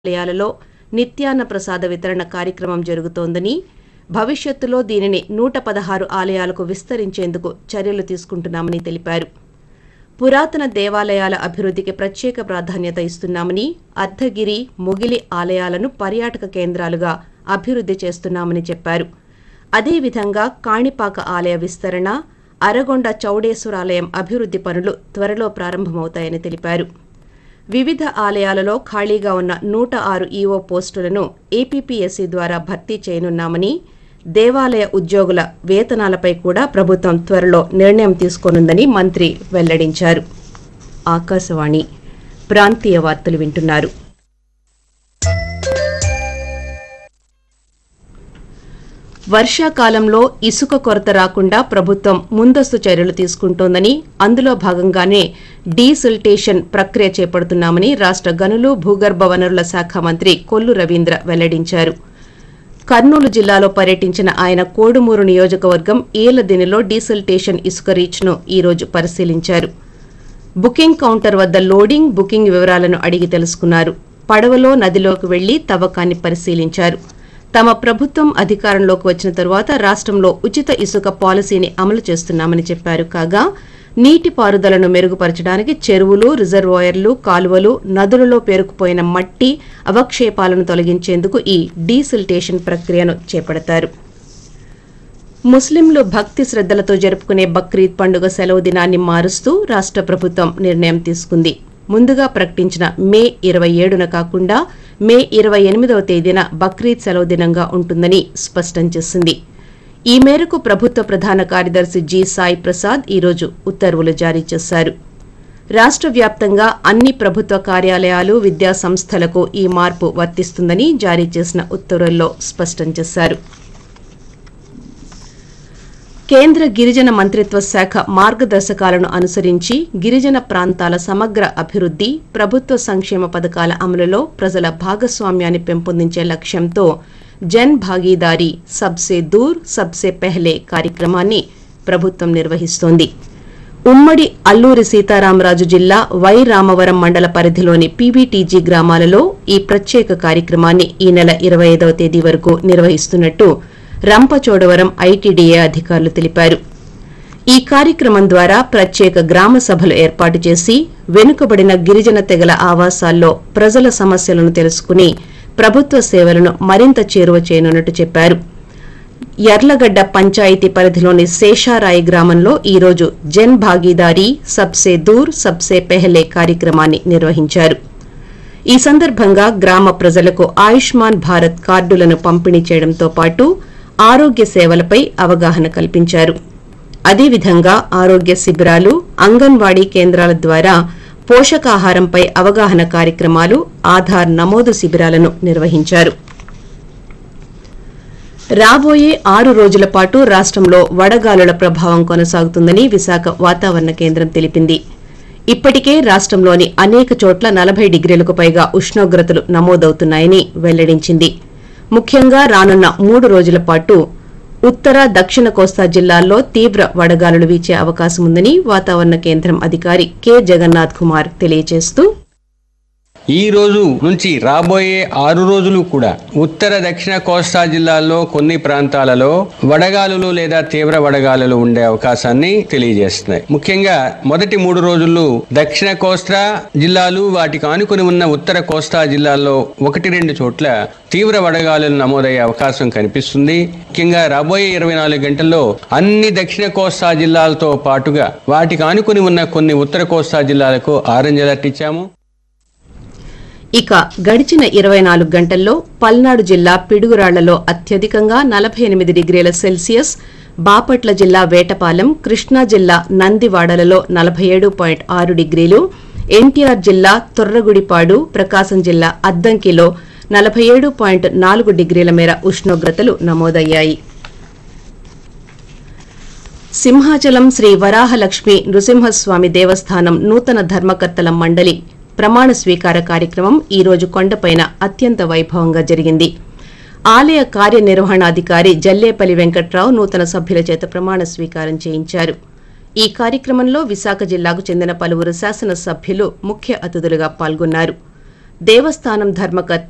ఆలయాలలో నిత్యాన్న ప్రసాద వితరణ కార్యక్రమం జరుగుతోందని భవిష్యత్తులో దీనిని నూట పదహారు ఆలయాలకు విస్తరించేందుకు చర్యలు తీసుకుంటున్నామని తెలిపారు పురాతన దేవాలయాల అభివృద్ధికి ప్రత్యేక ప్రాధాన్యత ఇస్తున్నామని అర్ధగిరి ముగిలి ఆలయాలను పర్యాటక కేంద్రాలుగా అభివృద్ధి చేస్తున్నామని చెప్పారు అదేవిధంగా కాణిపాక ఆలయ విస్తరణ అరగొండ చౌడేశ్వరాలయం అభివృద్ధి పనులు త్వరలో ప్రారంభమవుతాయని తెలిపారు వివిధ ఆలయాలలో ఖాళీగా ఉన్న నూట ఆరు ఈఓ పోస్టులను ఏపీపీఎస్సీ ద్వారా భర్తీ చేయనున్నామని దేవాలయ ఉద్యోగుల వేతనాలపై కూడా ప్రభుత్వం త్వరలో నిర్ణయం తీసుకోనుందని మంత్రి వెల్లడించారు ఆకాశవాణి ప్రాంతీయ వార్తలు వింటున్నారు వర్షాకాలంలో ఇసుక కొరత రాకుండా ప్రభుత్వం ముందస్తు చర్యలు తీసుకుంటోందని అందులో భాగంగానే డీసిల్టేషన్ ప్రక్రియ చేపడుతున్నామని రాష్ట గనులు భూగర్భ వనరుల శాఖ మంత్రి కొల్లు రవీంద్ర వెల్లడించారు కర్నూలు జిల్లాలో పర్యటించిన ఆయన కోడుమూరు నియోజకవర్గం ఏలదినిలో డీసిల్టేషన్ ఇసుక రీచ్ను ఈ రోజు పరిశీలించారు బుకింగ్ కౌంటర్ వద్ద లోడింగ్ బుకింగ్ వివరాలను అడిగి తెలుసుకున్నారు పడవలో నదిలోకి వెళ్లి తవ్వకాన్ని పరిశీలించారు తమ ప్రభుత్వం అధికారంలోకి వచ్చిన తరువాత రాష్ట్రంలో ఉచిత ఇసుక పాలసీని అమలు చేస్తున్నామని చెప్పారు కాగా నీటిపారుదలను మెరుగుపరచడానికి చెరువులు రిజర్వాయర్లు కాలువలు నదులలో పేరుకుపోయిన మట్టి అవక్షేపాలను తొలగించేందుకు ఈ డీసిల్టేషన్ ప్రక్రియను చేపడతారు ముస్లింలు భక్తి శ్రద్దలతో జరుపుకునే బక్రీద్ పండుగ సెలవు దినాన్ని మారుస్తూ రాష్ట ప్రభుత్వం నిర్ణయం తీసుకుంది ముందుగా ప్రకటించిన మే ఇరవై ఏడున కాకుండా మే ఇరవై ఎనిమిదవ తేదీన బక్రీద్ సెలవు దినంగా ఉంటుందని స్పష్టం చేసింది ఈ మేరకు ప్రభుత్వ ప్రధాన కార్యదర్శి జి సాయి ప్రసాద్ ఈరోజు ఉత్తర్వులు జారీ చేశారు రాష్ట్ర వ్యాప్తంగా అన్ని ప్రభుత్వ కార్యాలయాలు విద్యా సంస్థలకు ఈ మార్పు వర్తిస్తుందని జారీ చేసిన ఉత్తర్వుల్లో స్పష్టం చేశారు కేంద్ర గిరిజన మంత్రిత్వ శాఖ మార్గదర్శకాలను అనుసరించి గిరిజన ప్రాంతాల సమగ్ర అభివృద్ధి ప్రభుత్వ సంక్షేమ పథకాల అమలులో ప్రజల భాగస్వామ్యాన్ని పెంపొందించే లక్ష్యంతో జన్ భాగీదారీ సబ్సే దూర్ సబ్సే పెహ్లే కార్యక్రమాన్ని ప్రభుత్వం నిర్వహిస్తోంది ఉమ్మడి అల్లూరి సీతారామరాజు జిల్లా వై రామవరం మండల పరిధిలోని పీవీటీజీ గ్రామాలలో ఈ ప్రత్యేక కార్యక్రమాన్ని ఈ నెల ఇరవై ఐదవ తేదీ వరకు నిర్వహిస్తున్నట్టు రంపచోడవరం ఐటీడీఏ అధికారులు తెలిపారు ఈ కార్యక్రమం ద్వారా ప్రత్యేక గ్రామ సభలు ఏర్పాటు చేసి వెనుకబడిన గిరిజన తెగల ఆవాసాల్లో ప్రజల సమస్యలను తెలుసుకుని ప్రభుత్వ సేవలను మరింత చేరువ చేయనున్నట్టు చెప్పారు యర్లగడ్డ పంచాయతీ పరిధిలోని శేషారాయి గ్రామంలో ఈరోజు జన్ భాగీదారీ సబ్సే దూర్ సబ్సే పెహలే కార్యక్రమాన్ని నిర్వహించారు ఈ సందర్భంగా గ్రామ ప్రజలకు ఆయుష్మాన్ భారత్ కార్డులను పంపిణీ చేయడంతో పాటు ఆరోగ్య సేవలపై అవగాహన కల్పించారు అదేవిధంగా ఆరోగ్య శిబిరాలు అంగన్వాడీ కేంద్రాల ద్వారా పోషకాహారంపై అవగాహన కార్యక్రమాలు ఆధార్ నమోదు శిబిరాలను నిర్వహించారు రాబోయే ఆరు రోజుల పాటు రాష్ట్రంలో వడగాలుల ప్రభావం కొనసాగుతుందని విశాఖ వాతావరణ కేంద్రం తెలిపింది ఇప్పటికే రాష్ట్రంలోని అనేక చోట్ల నలభై డిగ్రీలకు పైగా ఉష్ణోగ్రతలు నమోదవుతున్నాయని వెల్లడించింది ముఖ్యంగా రానున్న మూడు రోజుల పాటు ఉత్తర దక్షిణ కోస్తా జిల్లాల్లో తీవ్ర వడగాలులు వీచే అవకాశం ఉందని వాతావరణ కేంద్రం అధికారి కె జగన్నాథ్ కుమార్ తెలియజేస్తూ ఈ రోజు నుంచి రాబోయే ఆరు రోజులు కూడా ఉత్తర దక్షిణ కోస్తా జిల్లాల్లో కొన్ని ప్రాంతాలలో వడగాలులు లేదా తీవ్ర వడగాలులు ఉండే అవకాశాన్ని తెలియజేస్తున్నాయి ముఖ్యంగా మొదటి మూడు రోజులు దక్షిణ కోస్తా జిల్లాలు వాటికి ఆనుకుని ఉన్న ఉత్తర కోస్తా జిల్లాల్లో ఒకటి రెండు చోట్ల తీవ్ర వడగాలులు నమోదయ్యే అవకాశం కనిపిస్తుంది ముఖ్యంగా రాబోయే ఇరవై నాలుగు గంటల్లో అన్ని దక్షిణ కోస్తా జిల్లాలతో పాటుగా వాటికి ఆనుకుని ఉన్న కొన్ని ఉత్తర కోస్తా జిల్లాలకు ఆరెంజ్ అలర్ట్ ఇచ్చాము ఇక గడిచిన ఇరవై నాలుగు గంటల్లో పల్నాడు జిల్లా పిడుగురాళ్లలో అత్యధికంగా నలభై ఎనిమిది డిగ్రీల సెల్సియస్ బాపట్ల జిల్లా వేటపాలెం కృష్ణా జిల్లా నందివాడలలో నలభై ఏడు పాయింట్ ఆరు డిగ్రీలు ఎన్టీఆర్ జిల్లా తొర్రగుడిపాడు ప్రకాశం జిల్లా అద్దంకిలో నలభై ఏడు పాయింట్ నాలుగు డిగ్రీల మేర ఉష్ణోగ్రతలు నమోదయ్యాయి సింహాచలం శ్రీ వరాహలక్ష్మి నృసింహస్వామి దేవస్థానం నూతన ధర్మకర్తల మండలి ప్రమాణ స్వీకార కార్యక్రమం ఈ రోజు కొండపైన అత్యంత వైభవంగా జరిగింది ఆలయ కార్యనిర్వహణాధికారి జల్లేపల్లి వెంకట్రావు నూతన సభ్యుల చేత ప్రమాణ స్వీకారం చేయించారు ఈ కార్యక్రమంలో విశాఖ జిల్లాకు చెందిన పలువురు శాసనసభ్యులు ముఖ్య అతిథులుగా పాల్గొన్నారు దేవస్థానం ధర్మకర్త